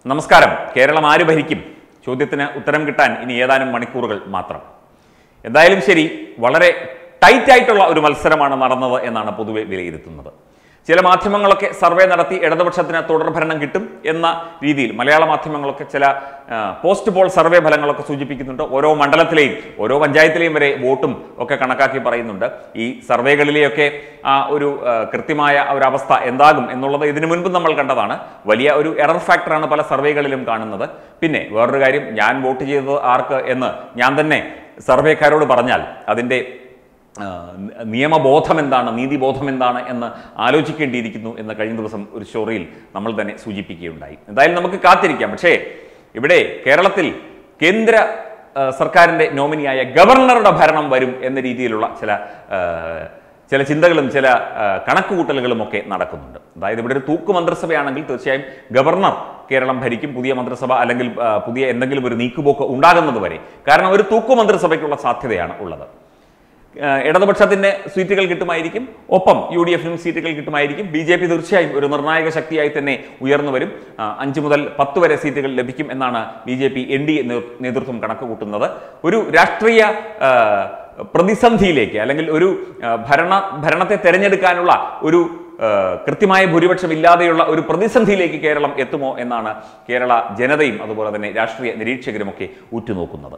നമസ്കാരം കേരളം ആര് ഭരിക്കും ചോദ്യത്തിന് ഉത്തരം കിട്ടാൻ ഇനി ഏതാനും മണിക്കൂറുകൾ മാത്രം എന്തായാലും ശരി വളരെ ടൈറ്റ് ആയിട്ടുള്ള ഒരു മത്സരമാണ് നടന്നത് എന്നാണ് പൊതുവെ വിലയിരുത്തുന്നത് ചില മാധ്യമങ്ങളൊക്കെ സർവേ നടത്തി ഇടതുപക്ഷത്തിന് തുടർഭരണം കിട്ടും എന്ന രീതിയിൽ മലയാള മാധ്യമങ്ങളൊക്കെ ചില ആ, പോസ്റ്റ് പോൾ സർവേ ഫലങ്ങളൊക്കെ സൂചിപ്പിക്കുന്നുണ്ട് ഓരോ മണ്ഡലത്തിലെയും ഓരോ പഞ്ചായത്തിലെയും വരെ വോട്ടും ഒക്കെ കണക്കാക്കി പറയുന്നുണ്ട് ഈ സർവേകളിലെയൊക്കെ ആ ഒരു ആ, കൃത്യമായ ഒരു അവസ്ഥ എന്താകും എന്നുള്ളത് ഇതിനു മുൻപ് നമ്മൾ കണ്ടതാണ് വലിയ ഒരു എറർ ഫാക്ടറാണ് പല സർവേകളിലും കാണുന്നത് പിന്നെ വേറൊരു കാര്യം ഞാൻ വോട്ട് ചെയ്തത് ആർക്ക് എന്ന് ഞാൻ തന്നെ സർവേക്കാരോട് പറഞ്ഞാൽ അതിൻ്റെ ആ, നിയമബോധം എന്താണ് നീതിബോധം എന്താണ് എന്ന് ആലോചിക്കേണ്ടിയിരിക്കുന്നു എന്ന് കഴിഞ്ഞ ദിവസം ഒരു സ്റ്റോറിയിൽ നമ്മൾ തന്നെ സൂചിപ്പിക്കുകയുണ്ടായി എന്തായാലും നമുക്ക് കാത്തിരിക്കാം പക്ഷേ ഇവിടെ കേരളത്തിൽ കേന്ദ്ര ആ, സർക്കാരിൻ്റെ നോമിനിയായ ഗവർണറുടെ ഭരണം വരും എന്ന രീതിയിലുള്ള ചില ആ, ചില ചിന്തകളും ചില ആ, കണക്കുകൂട്ടലുകളും ഒക്കെ നടക്കുന്നുണ്ട് അതായത് ഇവിടെ ഒരു തൂക്ക് മന്ത്രിസഭയാണെങ്കിൽ തീർച്ചയായും ഗവർണർ കേരളം ഭരിക്കും പുതിയ മന്ത്രിസഭ അല്ലെങ്കിൽ ആ, പുതിയ എന്തെങ്കിലും ഒരു നീക്കുപോക്ക് ഉണ്ടാകുന്നത് വരെ കാരണം ഒരു തൂക്ക് മന്ത്രിസഭയ്ക്കുള്ള സാധ്യതയാണ് ഉള്ളത് ഏഹ് ഇടതുപക്ഷത്തിന്റെ സീറ്റുകൾ കിട്ടുമായിരിക്കും ഒപ്പം യു ഡി എഫിനും സീറ്റുകൾ കിട്ടുമായിരിക്കും ബി ജെ പി തീർച്ചയായും ഒരു നിർണായക ശക്തിയായി തന്നെ ഉയർന്നു വരും ആ, അഞ്ച് മുതൽ പത്ത് വരെ സീറ്റുകൾ ലഭിക്കും എന്നാണ് B J P N D A നേതൃത്വം കണക്ക് കൂട്ടുന്നത് ഒരു രാഷ്ട്രീയ ആ, പ്രതിസന്ധിയിലേക്ക് അല്ലെങ്കിൽ ഒരു ആ, ഭരണ ഭരണത്തെ തെരഞ്ഞെടുക്കാനുള്ള ഒരു ആ, കൃത്യമായ ഭൂരിപക്ഷം ഇല്ലാതെയുള്ള ഒരു പ്രതിസന്ധിയിലേക്ക് കേരളം എത്തുമോ എന്നാണ് കേരള ജനതയും അതുപോലെ തന്നെ രാഷ്ട്രീയ നിരീക്ഷകരുമൊക്കെ ഉറ്റുനോക്കുന്നത്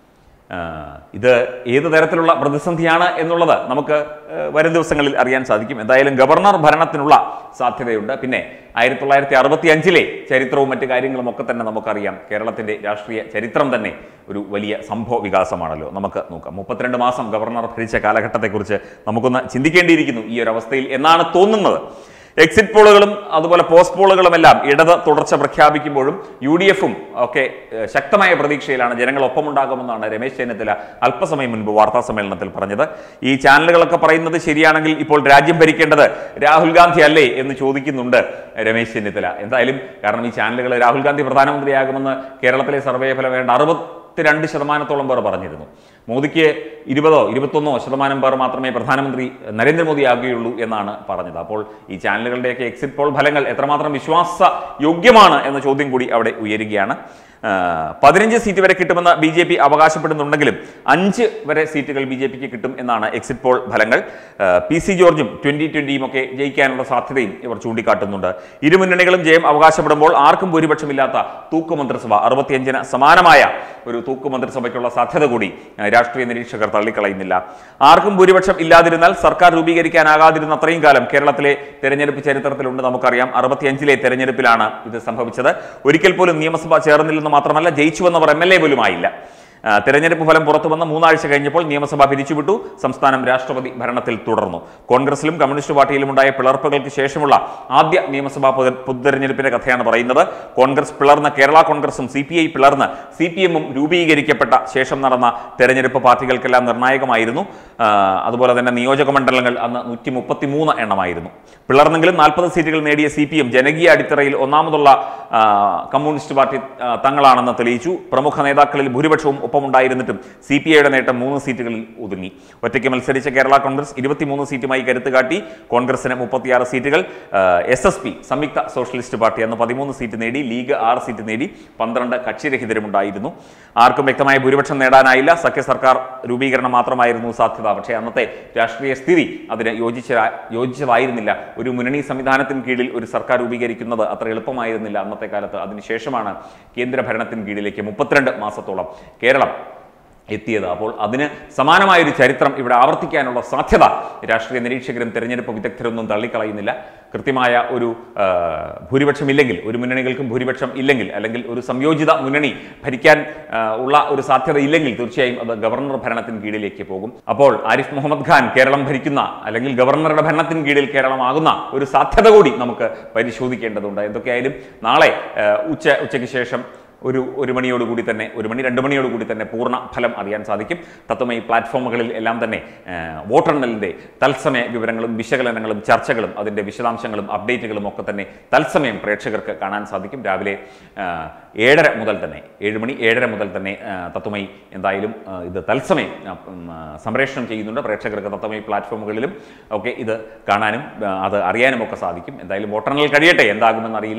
ആ, ഇത് ഏത് തരത്തിലുള്ള പ്രതിസന്ധിയാണ് എന്നുള്ളത് നമുക്ക് ആ, വരും ദിവസങ്ങളിൽ അറിയാൻ സാധിക്കും എന്തായാലും ഗവർണർ ഭരണത്തിനുള്ള സാധ്യതയുണ്ട് പിന്നെ ആയിരത്തി തൊള്ളായിരത്തി അറുപത്തി അഞ്ചിലെ ചരിത്രവും മറ്റു കാര്യങ്ങളും ഒക്കെ തന്നെ നമുക്കറിയാം കേരളത്തിന്റെ രാഷ്ട്രീയ ചരിത്രം തന്നെ ഒരു വലിയ സംഭവ വികാസമാണല്ലോ നമുക്ക് നോക്കാം മുപ്പത്തിരണ്ട് മാസം ഗവർണർ ഭരിച്ച കാലഘട്ടത്തെക്കുറിച്ച് നമുക്കൊന്ന് ചിന്തിക്കേണ്ടിയിരിക്കുന്നു ഈ ഒരു അവസ്ഥയിൽ എന്നാണ് തോന്നുന്നത് എക്സിറ്റ് പോളുകളും അതുപോലെ പോസ്റ്റ് പോളുകളും എല്ലാം ഇടത് തുടർച്ച പ്രഖ്യാപിക്കുമ്പോഴും യു ഡി എഫും ഒക്കെ ഏഹ്, ശക്തമായ പ്രതീക്ഷയിലാണ് ജനങ്ങൾ ഒപ്പമുണ്ടാകുമെന്നാണ് രമേശ് ചെന്നിത്തല അല്പസമയം മുൻപ് വാർത്താ സമ്മേളനത്തിൽ പറഞ്ഞത് ഈ ചാനലുകളൊക്കെ പറയുന്നത് ശരിയാണെങ്കിൽ ഇപ്പോൾ രാജ്യം ഭരിക്കേണ്ടത് രാഹുൽ ഗാന്ധി അല്ലേ എന്ന് ചോദിക്കുന്നുണ്ട് രമേശ് ചെന്നിത്തല എന്തായാലും കാരണം ഈ ചാനലുകൾ രാഹുൽ ഗാന്ധി പ്രധാനമന്ത്രിയാകുമെന്ന് കേരളത്തിലെ സർവേ ഫലം വേണ്ട അറുപത്തിരണ്ട് ശതമാനത്തോളം പേർ പറഞ്ഞിരുന്നു മോദിക്ക് ഇരുപതോ ഇരുപത്തൊന്നോ ശതമാനം പേർ മാത്രമേ പ്രധാനമന്ത്രി നരേന്ദ്രമോദി ആകുകയുള്ളൂ എന്നാണ് പറഞ്ഞത് അപ്പോൾ ഈ ചാനലുകളുടെയൊക്കെ എക്സിറ്റ് പോൾ ഫലങ്ങൾ എത്രമാത്രം വിശ്വാസ യോഗ്യമാണ് എന്ന ചോദ്യം കൂടി അവിടെ ഉയരുകയാണ് ആ, പതിനഞ്ച് സീറ്റ് വരെ കിട്ടുമെന്ന് ബി ജെ പി അവകാശപ്പെടുന്നുണ്ടെങ്കിലും അഞ്ച് വരെ സീറ്റുകൾ ബി ജെ പിക്ക് കിട്ടും എന്നാണ് എക്സിറ്റ് പോൾ ഫലങ്ങൾ ആ, പി സി ജോർജും ട്വന്റി ട്വന്റിയും ഒക്കെ ജയിക്കാനുള്ള സാധ്യതയും ഇവർ ചൂണ്ടിക്കാട്ടുന്നുണ്ട് ഇരു മുന്നണികളും ജയം അവകാശപ്പെടുമ്പോൾ ആർക്കും ഭൂരിപക്ഷമില്ലാത്ത തൂക്ക് മന്ത്രിസഭ അറുപത്തിയഞ്ചിന് സമാനമായ ഒരു തൂക്ക് മന്ത്രിസഭയ്ക്കുള്ള സാധ്യത കൂടി ആ, രാഷ്ട്രീയ നിരീക്ഷകർ തള്ളിക്കളയുന്നില്ല ആർക്കും ഭൂരിപക്ഷം ഇല്ലാതിരുന്നാൽ സർക്കാർ രൂപീകരിക്കാനാകാതിരുന്ന അത്രയും കാലം കേരളത്തിലെ തെരഞ്ഞെടുപ്പ് ചരിത്രത്തിലുണ്ട് നമുക്കറിയാം അറുപത്തിയഞ്ചിലെ തെരഞ്ഞെടുപ്പിലാണ് ഇത് സംഭവിച്ചത് ഒരിക്കൽ പോലും നിയമസഭ ചേർന്നില്ലെന്ന് മാത്രമല്ല ജയിച്ചു വന്നവർ എം എൽ എ പോലും ആയില്ല ആ, തെരഞ്ഞെടുപ്പ് ഫലം പുറത്തു വന്ന മൂന്നാഴ്ച കഴിഞ്ഞപ്പോൾ നിയമസഭ പിരിച്ചുവിട്ടു സംസ്ഥാനം രാഷ്ട്രപതി ഭരണത്തിൽ തുടർന്നു കോൺഗ്രസിലും കമ്മ്യൂണിസ്റ്റ് പാർട്ടിയിലും ഉണ്ടായ പിളർപ്പുകൾക്ക് ശേഷമുള്ള ആദ്യ നിയമസഭാ പൊതു- പൊതുതെരഞ്ഞെടുപ്പിന്റെ കഥയാണ് പറയുന്നത് കോൺഗ്രസ് പിളർന്ന കേരള കോൺഗ്രസും സി പി ഐ പിളർന്ന് സി പി എമ്മും രൂപീകരിക്കപ്പെട്ട ശേഷം നടന്ന തെരഞ്ഞെടുപ്പ് പാർട്ടികൾക്കെല്ലാം നിർണായകമായിരുന്നു ആ, അതുപോലെ തന്നെ നിയോജക മണ്ഡലങ്ങൾ അന്ന് നൂറ്റി മുപ്പത്തി മൂന്ന് എണ്ണമായിരുന്നു പിളർന്നെങ്കിലും നാൽപ്പത് സീറ്റുകൾ നേടിയ സി പി എം ജനകീയ അടിത്തറയിൽ ഒന്നാമതുള്ള ആ, കമ്മ്യൂണിസ്റ്റ് പാർട്ടി ആ, തങ്ങളാണെന്ന് തെളിയിച്ചു പ്രമുഖ നേതാക്കളിൽ ഭൂരിപക്ഷവും ഒപ്പമുണ്ടായിരുന്നിട്ടും സി പി ഐയുടെ നേട്ടം മൂന്ന് സീറ്റുകളിൽ ഒതുങ്ങി ഒറ്റയ്ക്ക് മത്സരിച്ച കേരള കോൺഗ്രസ് ഇരുപത്തിമൂന്ന് സീറ്റുമായി കരുത്ത് കാട്ടി കോൺഗ്രസിന് മുപ്പത്തിയാറ് സീറ്റുകൾ S S P Samyukta Socialist Party അന്ന് പതിമൂന്ന് സീറ്റ് നേടി ലീഗ് ആറ് സീറ്റ് നേടി പന്ത്രണ്ട് കക്ഷിരഹിതരുമുണ്ടായിരുന്നു ആർക്കും വ്യക്തമായ ഭൂരിപക്ഷം നേടാനായില്ല സഖ്യ സർക്കാർ രൂപീകരണം മാത്രമായിരുന്നു സാധ്യത പക്ഷേ അന്നത്തെ രാഷ്ട്രീയ സ്ഥിതി അതിന് യോജിച്ച യോജിച്ചതായിരുന്നില്ല ഒരു മുന്നണി സംവിധാനത്തിന് കീഴിൽ ഒരു സർക്കാർ രൂപീകരിക്കുന്നത് അത്ര എളുപ്പമായിരുന്നില്ല അന്നത്തെ കാലത്ത് അതിനുശേഷമാണ് കേന്ദ്ര ഭരണത്തിന് കീഴിലേക്ക് മുപ്പത്തിരണ്ട് മാസത്തോളം കേരളം എത്തിയത് അപ്പോൾ അതിന് സമാനമായൊരു ചരിത്രം ഇവിടെ ആവർത്തിക്കാനുള്ള സാധ്യത രാഷ്ട്രീയ നിരീക്ഷകരും തെരഞ്ഞെടുപ്പ് വിദഗ്ധരൊന്നും തള്ളിക്കളയുന്നില്ല കൃത്യമായ ഒരു ആ, ഭൂരിപക്ഷം ഇല്ലെങ്കിൽ ഒരു മുന്നണികൾക്കും ഭൂരിപക്ഷം ഇല്ലെങ്കിൽ അല്ലെങ്കിൽ ഒരു സംയോജിത മുന്നണി ഭരിക്കാൻ ആ, ഉള്ള ഒരു സാധ്യത ഇല്ലെങ്കിൽ തീർച്ചയായും അത് ഗവർണർ ഭരണത്തിന് കീഴിലേക്ക് പോകും അപ്പോൾ ആരിഫ് മുഹമ്മദ് ഖാൻ കേരളം ഭരിക്കുന്ന അല്ലെങ്കിൽ ഗവർണറുടെ ഭരണത്തിന് കീഴിൽ കേരളമാകുന്ന ഒരു സാധ്യത കൂടി നമുക്ക് പരിശോധിക്കേണ്ടതുണ്ട് എന്തൊക്കെയായാലും നാളെ ആ, ഉച്ച ഉച്ചയ്ക്ക് ശേഷം ഒരു ഒരു മണിയോടുകൂടി തന്നെ ഒരു മണി രണ്ട് മണിയോടുകൂടി തന്നെ പൂർണ്ണ ഫലം അറിയാൻ സാധിക്കും തത്വമയി പ്ലാറ്റ്ഫോമുകളിൽ എല്ലാം തന്നെ ആ, വോട്ടെണ്ണലിൻ്റെ തത്സമയ വിവരങ്ങളും വിശകലനങ്ങളും ചർച്ചകളും അതിൻ്റെ വിശദാംശങ്ങളും അപ്ഡേറ്റുകളും ഒക്കെ തന്നെ തത്സമയം പ്രേക്ഷകർക്ക് കാണാൻ സാധിക്കും രാവിലെ ആ, ഏഴര മുതൽ തന്നെ ഏഴ് മണി ഏഴര മുതൽ തന്നെ ആ, തത്വമയി എന്തായാലും ആ, ഇത് തത്സമയം ആ, ഉം, ആ, സംപ്രേഷണം ചെയ്യുന്നുണ്ട് പ്രേക്ഷകർക്ക് തത്വമയി പ്ലാറ്റ്ഫോമുകളിലും ഒക്കെ ഇത് കാണാനും ആ, അത് അറിയാനും ഒക്കെ സാധിക്കും എന്തായാലും വോട്ടെണ്ണൽ കഴിയട്ടെ എന്താകുമെന്ന് അറിയില്ല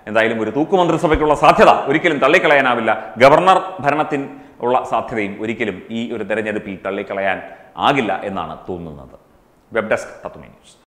എന്തായാലും ഒരു തൂക്കുമന്ത്രിസഭയ്ക്കുള്ള സാധ്യത ഒരിക്കലും തള്ളിക്കളയാനാവില്ല ഗവർണർ ഭരണത്തിന് ഉള്ള സാധ്യതയും ഒരിക്കലും ഈ ഒരു തെരഞ്ഞെടുപ്പിൽ തള്ളിക്കളയാൻ ആകില്ല എന്നാണ് തോന്നുന്നത് വെബ് ഡെസ്ക് തത്വമേ ന്യൂസ്